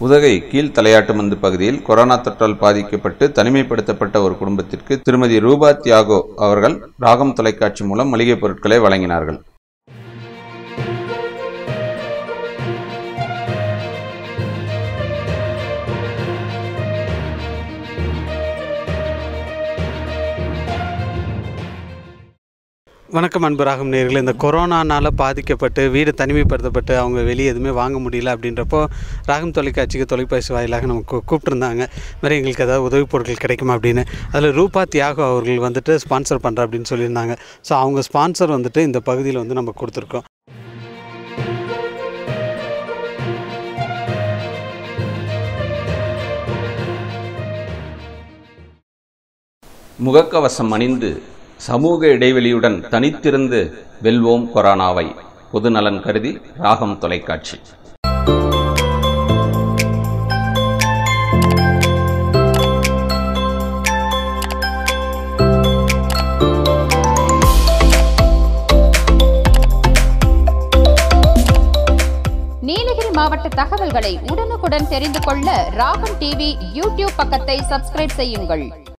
உதகை கீழ் தலையாட்டுமந்து பகுதியில் கொரோனா தொற்றால் பாதிக்கப்பட்டு தனிமைப்படுத்தப்பட்ட ஒரு குடும்பத்திற்கு திருமதி ரூபா தியாகோ அவர்கள் ராகம் தொலைக்காட்சி மூலம் மளிகைப் பொருட்களை வழங்கினார்கள் வணக்கம் அன்பு ராகம் நேர்களே இந்த கொரோனானால பாதிக்கப்பட்டு வீடு தனிமைப்படுத்தப்பட்டு அவங்க வெளியே எதுவுமே வாங்க முடியல அப்படின்றப்போ ராகம் தொலைக்காட்சிக்கு தொலைபேசி வாயிலாக நம்ம கூ கூப்பிட்டுருந்தாங்க மாதிரி எங்களுக்கு ஏதாவது உதவி பொருட்கள் கிடைக்குமா அப்படின்னு அதில் ரூபா தியாகோ அவர்கள் வந்துட்டு ஸ்பான்சர் பண்ணுற அப்படின்னு சொல்லியிருந்தாங்க ஸோ அவங்க ஸ்பான்சர் வந்துட்டு இந்த பகுதியில் வந்து நம்ம கொடுத்துருக்கோம் முகக்கவசம் அணிந்து சமூக இடைவெளியுடன் தனித்திருந்து வெல்வோம் கொரோனாவை பொதுநலன் கருதி ராகம் தொலைக்காட்சி நீலகிரி மாவட்ட தகவல்களை உடனுக்குடன் தெரிந்து கொள்ள ராகம் டிவி யூடியூப் பக்கத்தை சப்ஸ்கிரைப் செய்யுங்கள்